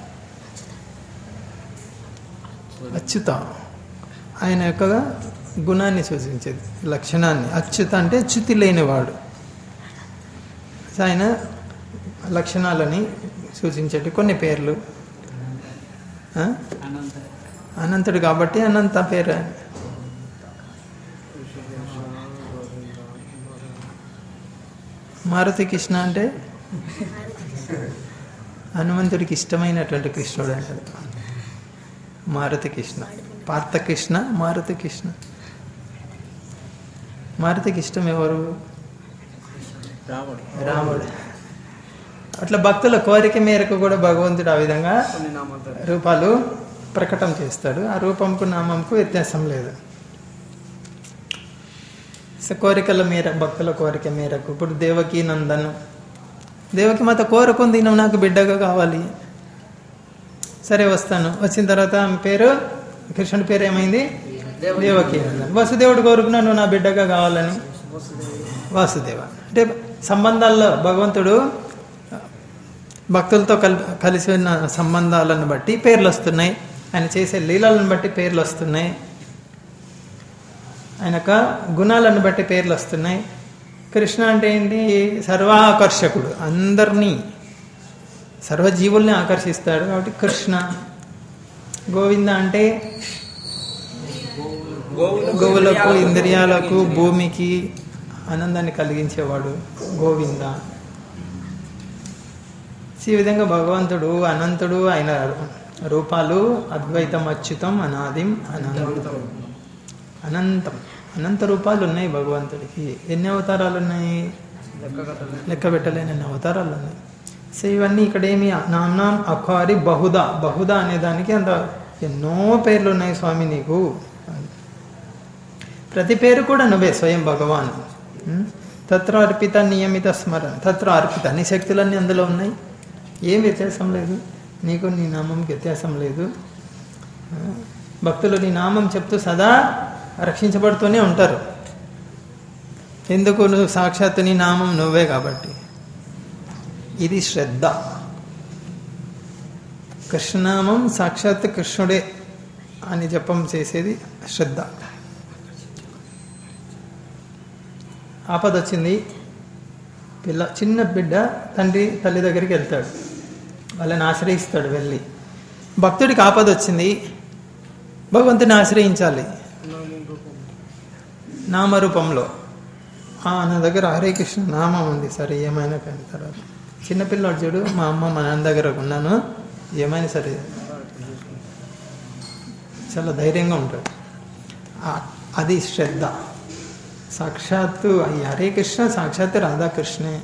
అచ్యుత ఆయన యొక్క గుణాన్ని సూచించేది లక్షణాన్ని అచ్యుత అంటే చ్యుతి లేనివాడు సో ఆయన లక్షణాలని సూచించేటి కొన్ని పేర్లు ఆ? అనంత అనంతుడు కాబట్టి అనంత పేరు ఆయన. మారుతి కృష్ణ అంటే హనుమంతుడికి ఇష్టమైనటువంటి కృష్ణుడు అంటాడు మారుతి కృష్ణ పార్థ కృష్ణ మారుతి కృష్ణ మారుతికి ఇష్టం ఎవరు రాముడు రాముడు అట్లా భక్తుల కోరిక మేరకు కూడా భగవంతుడు ఆ విధంగా కొన్ని నామాలు రూపాలు ప్రకటన చేస్తాడు ఆ రూపంకు నామంకు వ్యత్యాసం లేదు సో కోరికల మేర భక్తుల కోరిక మేరకు ఇప్పుడు దేవకి నందన్ దేవకి మాత కోరుకుంది నువ్వు నాకు బిడ్డగా కావాలి సరే వస్తాను వచ్చిన తర్వాత ఆమె పేరు కృష్ణుడి పేరు ఏమైంది దేవకి నందన్ వసుదేవుడు కోరుకున్నా నువ్వు నా బిడ్డగా కావాలని వాసుదేవ అంటే సంబంధాల్లో భగవంతుడు భక్తులతో కల్ కలిసి ఉన్న సంబంధాలను బట్టి పేర్లు వస్తున్నాయి ఆయన చేసే లీలలను బట్టి పేర్లు వస్తున్నాయి ఆయన యొక్క గుణాలను బట్టి పేర్లు వస్తున్నాయి కృష్ణ అంటే ఏంటి సర్వాకర్షకుడు అందరినీ సర్వజీవుల్ని ఆకర్షిస్తాడు కాబట్టి కృష్ణ గోవింద అంటే గోవులకు ఇంద్రియాలకు భూమికి ఆనందాన్ని కలిగించేవాడు గోవింద ఈ విధంగా భగవంతుడు అనంతుడు ఆయన రూపాలు అద్వైతం అచ్యుతం అనాదిం అనంతం అనంతం అనంత రూపాలు ఉన్నాయి భగవంతుడికి ఎన్ని అవతారాలు ఉన్నాయి లెక్క పెట్టలేని ఎన్ని అవతారాలు ఉన్నాయి సో ఇవన్నీ ఇక్కడ ఏమి నామ్నాం అఖారి బహుదా బహుదా అనే దానికి అంత ఎన్నో పేర్లు ఉన్నాయి స్వామి నీకు ప్రతి పేరు కూడా నువ్వే స్వయం భగవాన్ ఉం? తత్ర అర్పిత నియమిత స్మరణ తత్ర అర్పిత నీ శక్తులన్నీ అందులో ఉన్నాయి ఏం వ్యత్యాసం లేదు నీకు నీ నామంకి వ్యత్యాసం లేదు ఆ, భక్తులు నీ నామం చెప్తూ సదా రక్షించబడుతూనే ఉంటారు ఎందుకు నువ్వు సాక్షాత్తు నీ నామం నువ్వే కాబట్టి ఇది శ్రద్ధ కృష్ణనామం సాక్షాత్ కృష్ణుడే అని జపం చేసేది శ్రద్ధ ఆపద వచ్చింది పిల్ల చిన్న బిడ్డ తండ్రి తల్లి దగ్గరికి వెళ్తాడు వాళ్ళని ఆశ్రయిస్తాడు వెళ్ళి భక్తుడికి ఆపద వచ్చింది భగవంతుని ఆశ్రయించాలి నామరూపంలో "ఆ, నా దగ్గర హరే కృష్ణ నామం ఉంది సరే ఏమైనా కానీ తర్వాత చిన్నపిల్లాడు చూడు మా అమ్మ మా నాన్న దగ్గర ఉన్నాను ఏమైనా సరే చాలా ధైర్యంగా ఉంటాడు ఆ- అది శ్రద్ధ సాక్షాత్తు ఈ హరే కృష్ణ సాక్షాత్తు రాధాకృష్ణే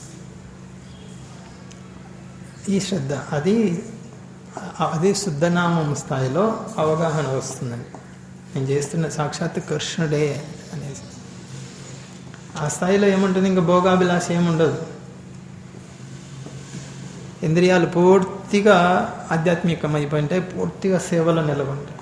ఈ శ్రద్ధ అది అది శుద్ధనామం స్థాయిలో అవగాహన వస్తుందండి నేను చేస్తున్న సాక్షాత్తు కృష్ణుడే అనేసి ఆ స్థాయిలో ఏముంటుంది ఇంకా భోగాభిలాష ఏముండదు ఇంద్రియాలు పూర్తిగా ఆధ్యాత్మికమైపోయింటాయి పూర్తిగా సేవలో నెలకొంటాయి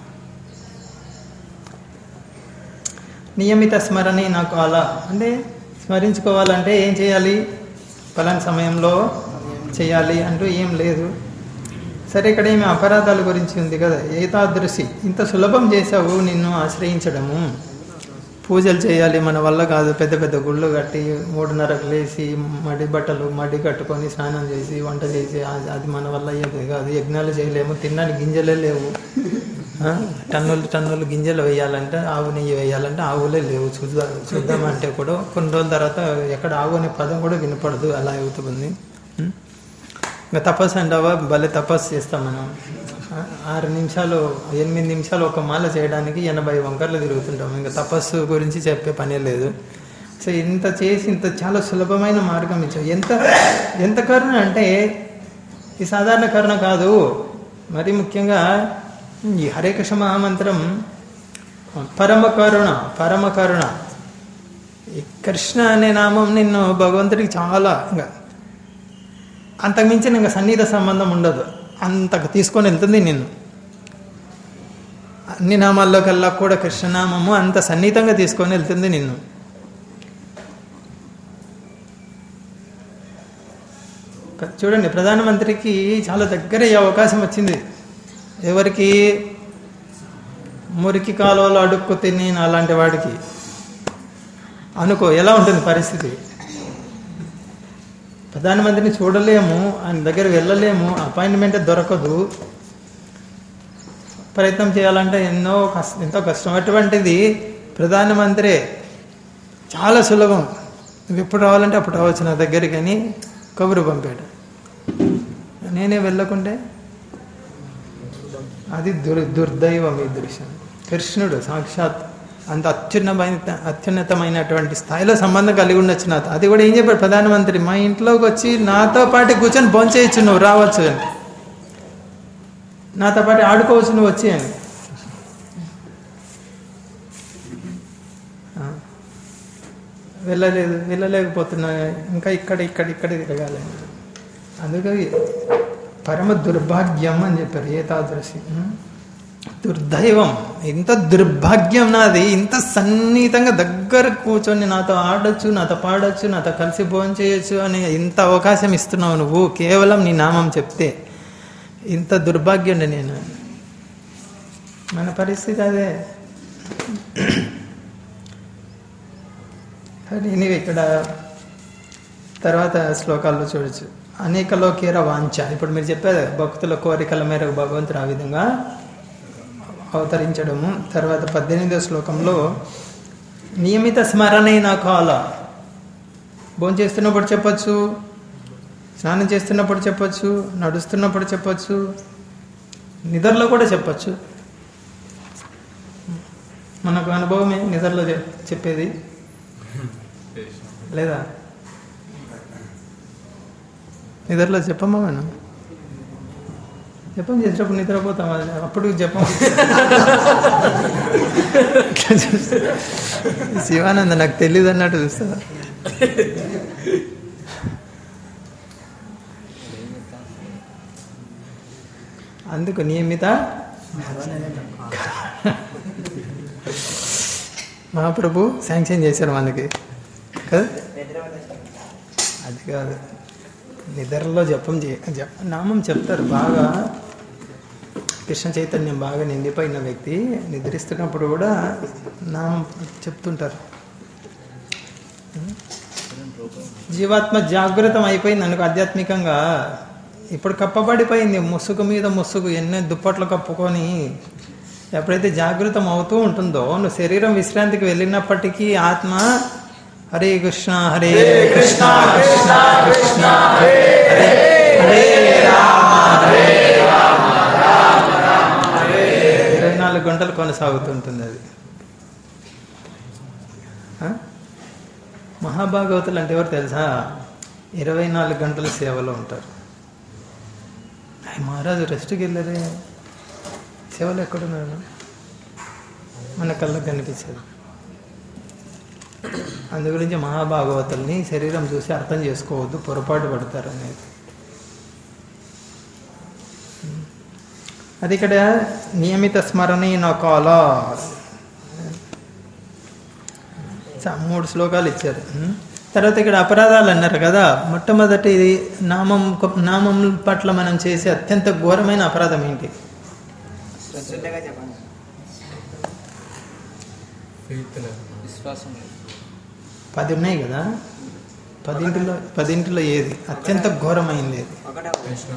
నియమిత స్మరణి నాకు అలా అంటే స్మరించుకోవాలంటే ఏం చేయాలి పలానా సమయంలో చేయాలి అంటూ ఏం లేదు సరే ఇక్కడ ఏమి అపరాధాల గురించి ఉంది కదా ఏతాదృశి ఇంత సులభం చేసావు నిన్ను ఆశ్రయించడము పూజలు చేయాలి మన వల్ల కాదు పెద్ద పెద్ద గుళ్ళు కట్టి మూడున్నరకు లేచి మడి బట్టలు మడి కట్టుకొని స్నానం చేసి వంట చేసి అది అది మన వల్ల అయ్యేది కాదు యజ్ఞాలు చేయలేము తినడానికి గింజలే లేవు ఆ, టన్నులు టన్నులు గింజలు వేయాలంటే ఆవు నెయ్యి వేయాలంటే ఆవులే లేవు చూద్దాం చూద్దామంటే కూడా కొన్ని రోజుల తర్వాత ఎక్కడ ఆవు అనే పదం కూడా వినపడదు అలా అవుతుంది ఉం? ఇంకా తపస్సు అంటావా భలే తపస్సు చేస్తాం మనం ఆ, ఆరు నిమిషాలు ఎనిమిది నిమిషాలు ఒక మాల చేయడానికి ఎనభై వంకర్లు తిరుగుతుంటాం ఇంకా తపస్సు గురించి చెప్పే పనే లేదు సో ఇంత చేసి ఇంత చాలా సులభమైన మార్గం ఇచ్చావు ఎంత ఎంత కరుణ అంటే ఈ సాధారణ కరుణ కాదు మరి ముఖ్యంగా ఈ హరే కృష్ణ మహామంత్రం పరమ కరుణ పరమ కరుణ ఈ కృష్ణ అనే నామం నిన్ను భగవంతుడికి చాలా ఇంకా అంతకుమించిన ఇంకా సన్నిహిత సంబంధం ఉండదు అంతకు తీసుకొని వెళ్తుంది నిన్ను అన్ని నామాల్లో కల్లా కూడా కృష్ణనామము అంత సన్నిహితంగా తీసుకొని వెళ్తుంది నిన్ను క- చూడండి ప్రధానమంత్రికి చాలా దగ్గర ఈ అవకాశం వచ్చింది ఎవరికి మురికి కాలువలో అడుక్కు తిని అలాంటి వాడికి అనుకో ఎలా ఉంటుంది పరిస్థితి ప్రధానమంత్రిని చూడలేము ఆయన దగ్గర వెళ్ళలేము అపాయింట్మెంట్ దొరకదు ప్రయత్నం చేయాలంటే ఎన్నో కష్టం ఎంతో కష్టం అటువంటిది ప్రధానమంత్రి చాలా సులభం నువ్వు ఎప్పుడు రావాలంటే అప్పుడు రావచ్చు నా దగ్గరికి అని కబురు పంపాడు నేనే వెళ్ళకుంటే అది దుర్ దుర్దైవం ఈ దృశ్యం కృష్ణుడు సాక్షాత్ అంత అత్యున్నమైన అత్యున్నతమైనటువంటి స్థాయిలో సంబంధం కలిగి ఉండొచ్చు నాతో అది కూడా ఏం చెప్పాడు ప్రధానమంత్రి మా ఇంట్లోకి వచ్చి నాతో పాటు కూర్చొని భోంచేయచ్చు నువ్వు రావచ్చు అని నాతో పాటు ఆడుకోవచ్చు నువ్వు వచ్చి అని ఆ. వెళ్ళలేదు వెళ్ళలేకపోతున్నా ఇంకా ఇక్కడ ఇక్కడ ఇక్కడ తిరగాలి అందుకే పరమ దుర్భాగ్యం అని చెప్పారు ఏ తాదృశి ఉం? దుర్దైవం ఇంత దుర్భాగ్యం నాది ఇంత సన్నిహితంగా దగ్గర కూర్చొని నాతో ఆడొచ్చు నాతో పాడొచ్చు నాతో కలిసి భోజనం చేయొచ్చు అని ఇంత అవకాశం ఇస్తున్నావు నువ్వు కేవలం నీ నామం చెప్తే ఇంత దుర్భాగ్యుండి నేను మన పరిస్థితి అదే కానీ నీవు ఇక్కడ తర్వాత శ్లోకాల్లో చూడొచ్చు అనేక లోకేర వాంఛ ఇప్పుడు మీరు చెప్పారు భక్తుల కోరికల మేరకు భగవంతుడు ఆ విధంగా అవతరించడము తర్వాత పద్దెనిమిదో శ్లోకంలో నియమిత స్మరణైన కాల భోజనం చేస్తున్నప్పుడు చెప్పచ్చు స్నానం చేస్తున్నప్పుడు చెప్పచ్చు నడుస్తున్నప్పుడు చెప్పచ్చు నిద్రలో కూడా చెప్పచ్చు మనకు అనుభవమే నిద్రలో చె- చెప్పేది లేదా నిద్రలో చెప్పమ్మా మనం జపం చేసేటప్పుడు నిద్రపోతాం అది అప్పుడు జపం ఇట్లా చూస్తా. శివానంద నాకు తెలియదు అన్నట్టు చూస్తా అందుకు నియమిత మహాప్రభు శాంక్షన్ చేశారు మనకి కదా అది కాదు నిద్రలో జపం చే జప నామం చెప్తారు బాగా కృష్ణ చైతన్యం బాగా నిండిపోయిన వ్యక్తి నిద్రిస్తున్నప్పుడు కూడా నామం చెప్తుంటారు జీవాత్మ జాగృతం అయిపోయింది అనుకో ఆధ్యాత్మికంగా ఇప్పుడు కప్పబడిపోయింది ముసుగు మీద ముసుగు ఎన్నో దుప్పట్లు కప్పుకొని ఎప్పుడైతే జాగృతం అవుతూ ఉంటుందో నువ్వు శరీరం విశ్రాంతికి వెళ్ళినప్పటికీ ఆత్మ హరే కృష్ణ హరే కృష్ణ కృష్ణ కృష్ణ హరే హరే హరే రామ హరే రామ రామ రామ హరే ఇరవై నాలుగు గంటలు కొనసాగుతుంటుంది అది ఆ? మహాభాగవతులు అంటే ఎవరు తెలుసా ఇరవై నాలుగు గంటల సేవలో ఉంటారు అయ్య మహారాజు రెస్ట్కి వెళ్ళరే సేవలు ఎక్కడున్నారు మన కళ్ళకు కనిపించదు అందు గురించి మహాభాగవతుల్ని శరీరం చూసి అర్థం చేసుకోవద్దు పొరపాటు పడతారు అనేది అది ఇక్కడ నియమిత స్మరణీన కాల చ- మూడు శ్లోకాలు ఇచ్చారు ఉం? తర్వాత ఇక్కడ అపరాధాలు అన్నారు కదా మొట్టమొదటి నామం నామం పట్ల మనం చేసే అత్యంత ఘోరమైన అపరాధం ఏంటి శ్రద్ధగా చెప్పండి విశ్వాసం లేదు పది ఉన్నాయి కదా పదింటిలో పదింటిలో ఏది అత్యంత ఘోరమైంది ఏది ఒకటే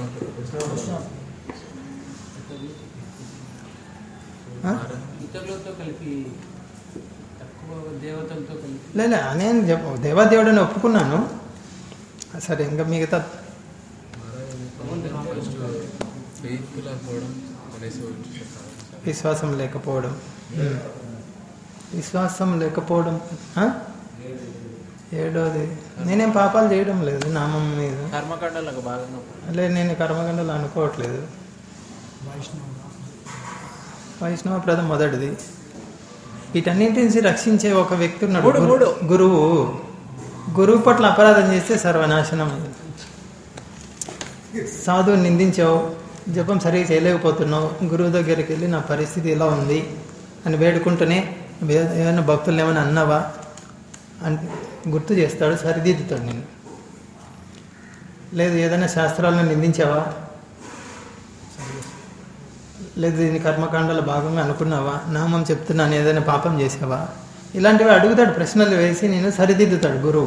ఆ? ఇతరులతో కలిపి తక్కువ దేవతలతో కలిపి లేదా నేను చెప్ప దేవాదేవుడు అని ఒప్పుకున్నాను సరే ఇంకా మిగతా విశ్వాసం లేకపోవడం ఉం. విశ్వాసం లేకపోవడం ఆ? ఏడోది నేనేం పాపాలు చేయడం లేదు నామం మీద కర్మకాండాలకు బాగా లేదు నేను కర్మగండలు అనుకోవట్లేదు వైష్ణవ ప్రదం మొదటిది వీటన్నింటి నుంచి రక్షించే ఒక వ్యక్తి ఉన్నాడు మూడు, మూడు. గురువు గురువు పట్ల అపరాధం చేస్తే సర్వనాశనం సాధువు నిందించావు జపం సరిగా చేయలేకపోతున్నావు గురువు దగ్గరికి వెళ్ళి నా పరిస్థితి ఇలా ఉంది అని వేడుకుంటూనే వే- ఏమైనా భక్తులు ఏమైనా అన్నావా అని గుర్తు చేస్తాడు సరిదిద్దుతాడు నేను లేదు ఏదైనా శాస్త్రాలను నిందించావా లేదు దీని కర్మకాండల భాగంగా అనుకున్నావా నామం చెప్తున్నాను ఏదైనా పాపం చేసావా ఇలాంటివి అడుగుతాడు ప్రశ్నలు వేసి నేను సరిదిద్దుతాడు గురువు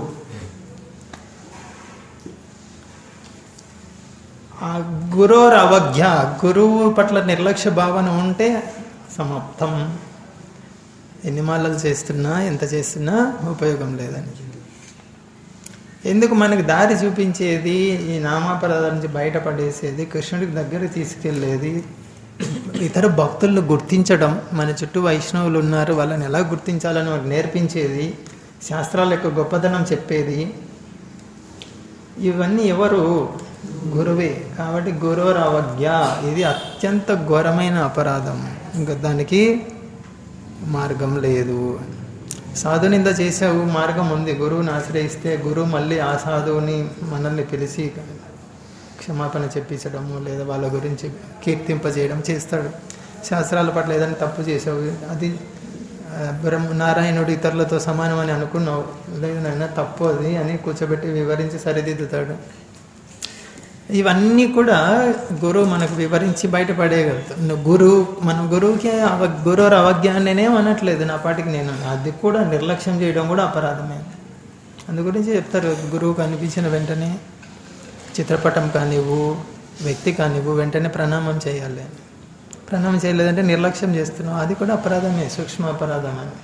ఆ గురోర్ అవజ్ఞ గురువు పట్ల నిర్లక్ష్య భావన ఉంటే సమాప్తం ఎన్ని మాలలు చేస్తున్నా ఎంత చేస్తున్నా ఉపయోగం లేదని ఎందుకు మనకు దారి చూపించేది ఈ నామాపరాధాల నుంచి బయటపడేసేది కృష్ణుడికి దగ్గర తీసుకెళ్లేది ఇతర భక్తులను గుర్తించడం మన చుట్టూ వైష్ణవులు ఉన్నారు వాళ్ళని ఎలా గుర్తించాలని మనకు నేర్పించేది శాస్త్రాల యొక్క గొప్పతనం చెప్పేది ఇవన్నీ ఎవరు గురువే కాబట్టి గురువుర అవజ్ఞ ఇది అత్యంత ఘోరమైన అపరాధం ఇంకా దానికి మార్గం లేదు సాధు నింద చేసావు మార్గం ఉంది గురువుని ఆశ్రయిస్తే గురువు మళ్ళీ ఆ సాధువుని మనల్ని పిలిచి క్షమాపణ చెప్పించడము లేదా వాళ్ళ గురించి కీర్తింపజేయడం చేస్తాడు శాస్త్రాల పట్ల ఏదైనా తప్పు చేసావు అది ఆ, బ్రహ్మ నారాయణుడు ఇతరులతో సమానం అని అనుకున్నావు లేదు నాయన తప్పు అది అని కూర్చోబెట్టి వివరించి సరిదిద్దుతాడు ఇవన్నీ కూడా గురువు మనకు వివరించి బయటపడేయగలుగుతాడు గురువు మన గురువుకి అవ గురువు అవజ్ఞ నేనేం అనట్లేదు నా పాటికి నేను అది కూడా నిర్లక్ష్యం చేయడం కూడా అపరాధమే అందు గురించి చెప్తారు గురువు కనిపించిన వెంటనే చిత్రపటం కానివ్వు వ్యక్తి కానివ్వు వెంటనే ప్రణామం చేయాలి అని ప్రణామం చేయలేదంటే నిర్లక్ష్యం చేస్తున్నావు అది కూడా అపరాధమే సూక్ష్మ అపరాధం అని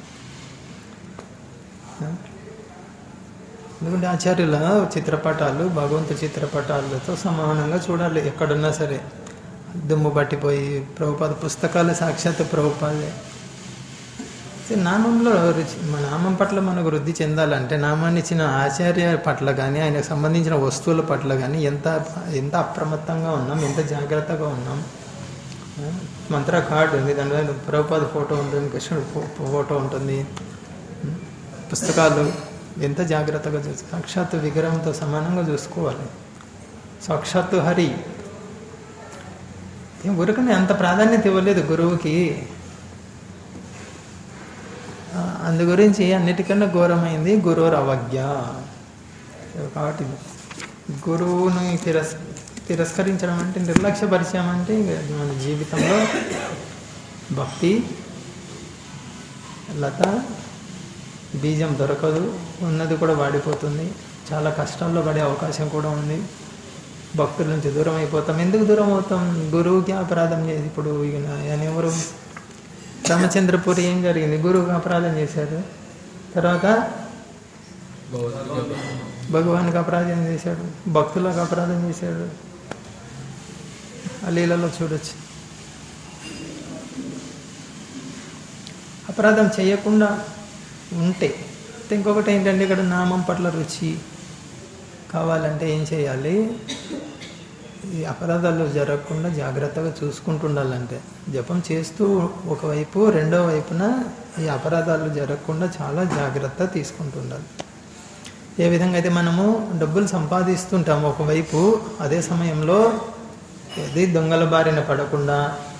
ఎందుకంటే ఆచార్యుల చిత్రపటాలు భగవంతు చిత్రపటాలతో సమానంగా చూడాలి ఎక్కడున్నా సరే దుమ్ము పట్టిపోయి ప్రభుపాద పుస్తకాలు సాక్షాత్ ప్రభుపాదే అయితే నామంలో రుచి మన నామం పట్ల మనకు వృద్ధి చెందాలంటే నామాన్ని ఇచ్చిన ఆచార్య పట్ల కానీ ఆయనకు సంబంధించిన వస్తువుల పట్ల కానీ ఎంత ఎంత అప్రమత్తంగా ఉన్నాం ఎంత జాగ్రత్తగా ఉన్నాం ఆ, మంత్ర కార్డు ఉంది దాని మీద ప్రభుపాద ఫోటో ఉంటుంది కృష్ణుడు ఫో- ఫోటో ఉంటుంది ఉం? పుస్తకాలు ఎంత జాగ్రత్తగా చూసు సాక్షాత్తు విగ్రహంతో సమానంగా చూసుకోవాలి సాక్షాత్తు హరి ఏం ఊరికనే అంత ప్రాధాన్యత ఇవ్వలేదు గురువుకి ఆ, అందు గురించి అన్నిటికన్నా ఘోరమైంది గురువురు అవజ్ఞ కాబట్టి గురువుని తిరస్ తిరస్కరించడం అంటే నిర్లక్ష్యపరిచయం అంటే ఇంక మన జీవితంలో భక్తి లత బీజం దొరకదు ఉన్నది కూడా వాడిపోతుంది చాలా కష్టాల్లో పడే అవకాశం కూడా ఉంది భక్తుల నుంచి దూరం అయిపోతాం ఎందుకు దూరం అవుతాం గురువుకి అపరాధం చేసి ఇప్పుడు ఈయన ఆయన ఎవరు రామచంద్రపురి ఏం జరిగింది గురువుకి అపరాధం చేశారు తర్వాత భగవాన్కి అపరాధం చేశాడు భక్తులకు అపరాధం చేశాడు ఆ లీలలో చూడొచ్చు అపరాధం చేయకుండా ఉంటే అయితే ఇంకొకటి ఏంటంటే ఇక్కడ నామం పట్ల రుచి కావాలంటే ఏం చేయాలి ఈ అపరాధాలు జరగకుండా జాగ్రత్తగా చూసుకుంటుండాలంటే జపం చేస్తూ ఒకవైపు రెండో వైపున ఈ అపరాధాలు జరగకుండా చాలా జాగ్రత్త తీసుకుంటుండాలి ఏ విధంగా అయితే మనము డబ్బులు సంపాదిస్తుంటాము ఒకవైపు అదే సమయంలో ఏది దొంగల బారిన పడకుండా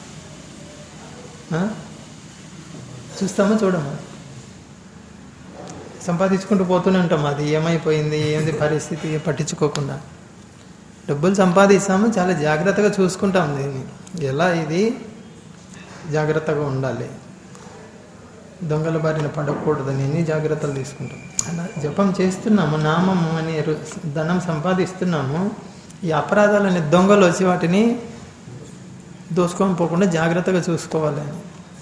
ఆ? చూస్తామా చూడము సంపాదించుకుంటూ పోతూనే ఉంటాం అది ఏమైపోయింది ఏంది పరిస్థితి పట్టించుకోకుండా డబ్బులు సంపాదిస్తాము చాలా జాగ్రత్తగా చూసుకుంటాం దీన్ని ఎలా ఇది జాగ్రత్తగా ఉండాలి దొంగల బారిన పడకూడదని ఎన్ని జాగ్రత్తలు తీసుకుంటాం అలా జపం చేస్తున్నాము నామము అనే రు- ధనం సంపాదిస్తున్నాము ఈ అపరాధాలని దొంగలు వచ్చి వాటిని దోసుకొని పోకుండా జాగ్రత్తగా చూసుకోవాలి అని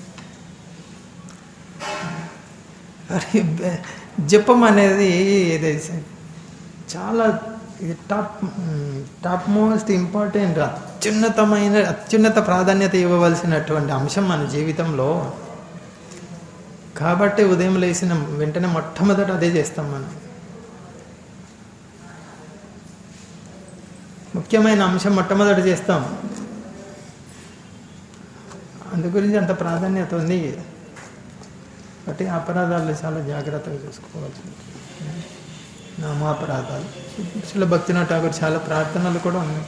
అరే, బె- జపం అనేది ఇది చాలా ఇది top hmm, top most important అత్యున్నతమైన అత్యున్నత ప్రాధాన్యత ఇవ్వవలసినటువంటి అంశం మన జీవితంలో కాబట్టి ఉదయం లేచిన వెంటనే మొట్టమొదట అదే చేస్తాం మనం ముఖ్యమైన అంశం మొట్టమొదట చేస్తాం అందు గురించి అంత ప్రాధాన్యత ఉంది కాబట్టి అపరాధాలు చాలా జాగ్రత్తగా చూసుకోవాల్సి ఉంటుంది నామాపరాధాలు శిల భక్తినాథ్ ఠాగూర్ చాలా ప్రార్థనలు కూడా ఉన్నాయి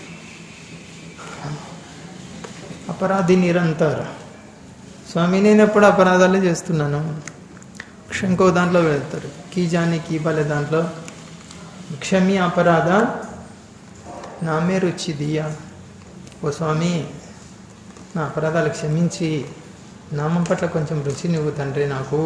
అపరాధి నిరంతర స్వామి నేను ఎప్పుడు అపరాధాలు చేస్తున్నాను ఇంకో దాంట్లో వెళ్తారు కీ జాని కీ బలే దాంట్లో క్షమి అపరాధ నామే రుచి దియా ఓ స్వామి నా అపరాధాలు క్షమించి నామం పట్ల కొంచెం రుచి నువ్వు తండ్రి నాకు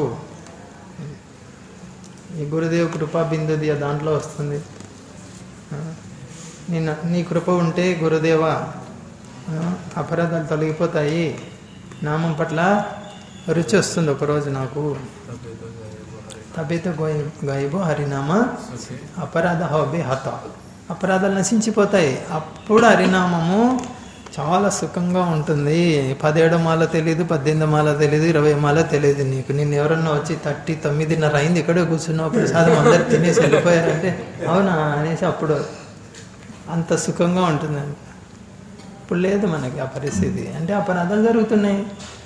ఈ గురుదేవ్ కృపా బిందుది ఆ దాంట్లో వస్తుంది ఆ, నిన్న నీ కృప ఉంటే గురుదేవ ఆ, అపరాధాలు తొలగిపోతాయి నామం పట్ల రుచి వస్తుంది ఒకరోజు నాకు తబేత గోయ గాయబు హరినామ అపరాధ హోబే హత అపరాధాలు నశించిపోతాయి అప్పుడు హరినామము చాలా సుఖంగా ఉంటుంది పదిహేడు మాల తెలియదు పద్దెనిమిది మాల తెలియదు ఇరవై మాల తెలియదు నీకు నిన్ను ఎవరన్నా వచ్చి థర్టీ తొమ్మిదిన్నర అయింది ఇక్కడే కూర్చున్నావు ప్రసాదం అందరు తినేసి వెళ్ళిపోయారంటే అవునా అనేసి అప్పుడు అంత సుఖంగా ఉంటుందండి ఇప్పుడు లేదు మనకి ఆ పరిస్థితి అంటే అపరాధాలు జరుగుతున్నాయి